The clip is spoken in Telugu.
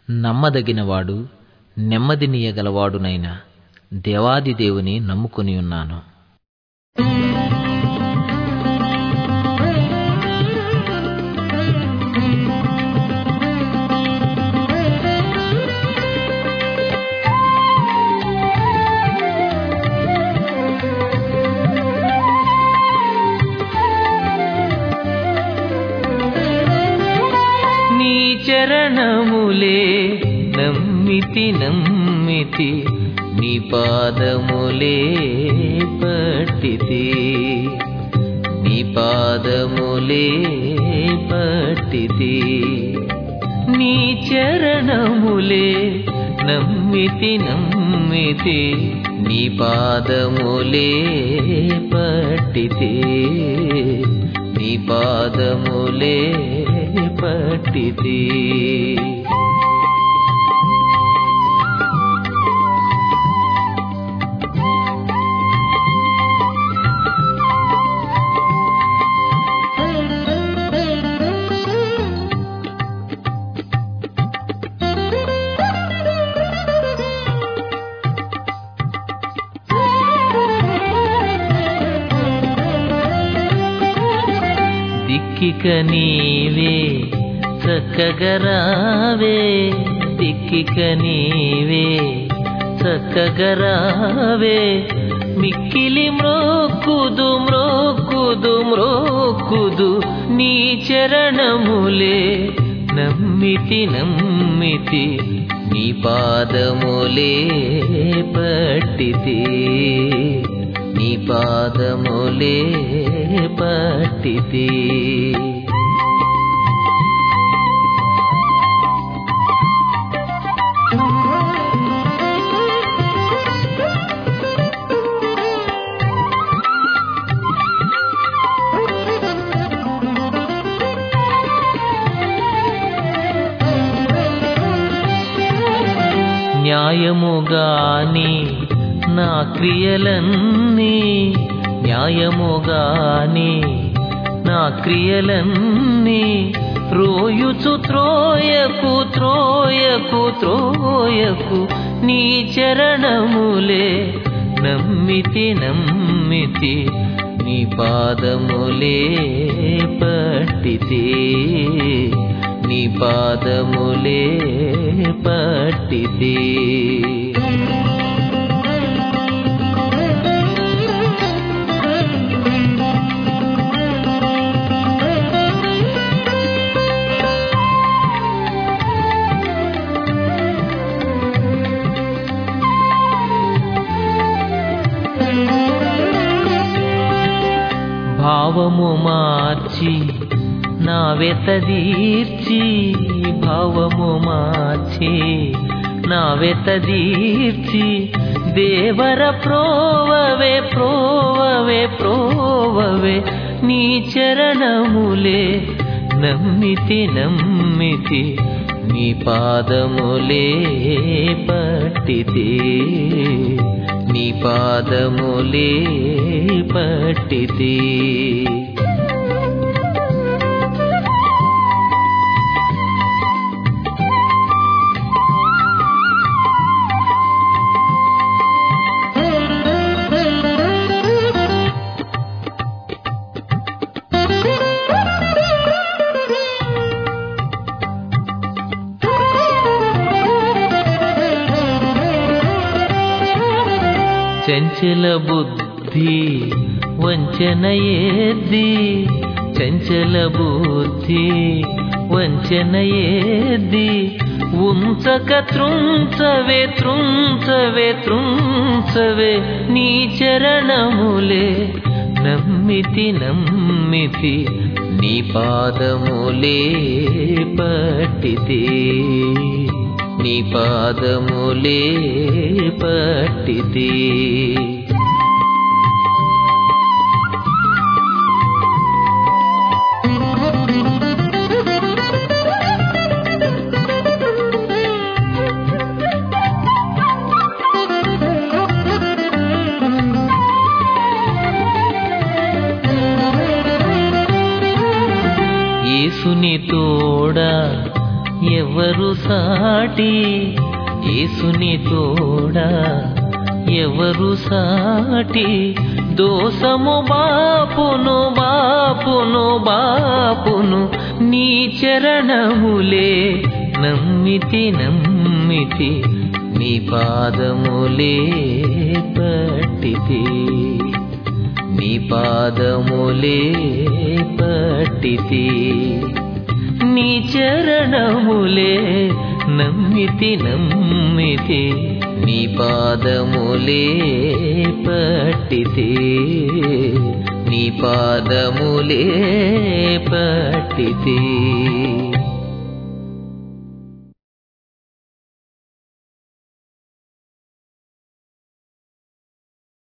నమ్మదగినవాడు నెమ్మదినియ్యగలవాడునైన దేవాది దేవుని నమ్ముకొని ఉన్నాను నీ చరణములే నమ్మితి నమ్మితి నీ పాదములే పట్టితి నీ పాదములే పట్టితి నీ చరణములే నమ్మితి నమ్మితి నీ పాదములే పట్టితి నీ పాదములే పట్టితి దిక్కిక నీవే చక్కగరావే దిక్కిక నీవే చక్కగరావే మిక్కిలి మ్రోక్కుదు మ్రోక్కుదు మ్రోక్కుదు నీ చరణములే నమ్మితి నమ్మితి నీ పాదములే పట్టితి నీ పాదములే పట్టితి న్యాయముగాని నా క్రియలన్నీ న్యాయముగాని నా క్రియలన్నీ రోయుచు త్రోయకు త్రోయకు త్రోయకు నీ చరణములే నమ్మితి నమ్మితి నీ పాదములే పట్టితే నీ పాదములే పట్టితే భావము మార్చి నా వెతదీర్చి భావము మార్చి నా వెతదీర్చి దేవర ప్రోవవే ప్రోవవే ప్రోవవే నీ చరణములే నమ్మితి నమ్మితి నీ పాదములే పట్టితే నీ పాదములే పట్టితే చంచల బుద్ధి వంచన ఏద్ది చంచల బుద్ధి వంచన ఏద్ది ఉంచక త్రుంచవే త్రుంచవే త్రుంచవే నీ చరణములే నమ్మితి నమ్మితి నీ పాదములే పట్టితే నీ పాదములే పట్టితే యేసుని తోడ ఎవరు సాటి యేసుని తోడా ఎవరు సాటి దోసము బాపును బాపును బాపును నీ చరణములే నమ్మితి నమ్మితి నీ పాదములే పట్టితి నీ పాదములే పట్టితి నీ చరణములే నమ్మితి నమ్మితి నీ పాదములే పట్టితి నీ పాదములే పట్టితి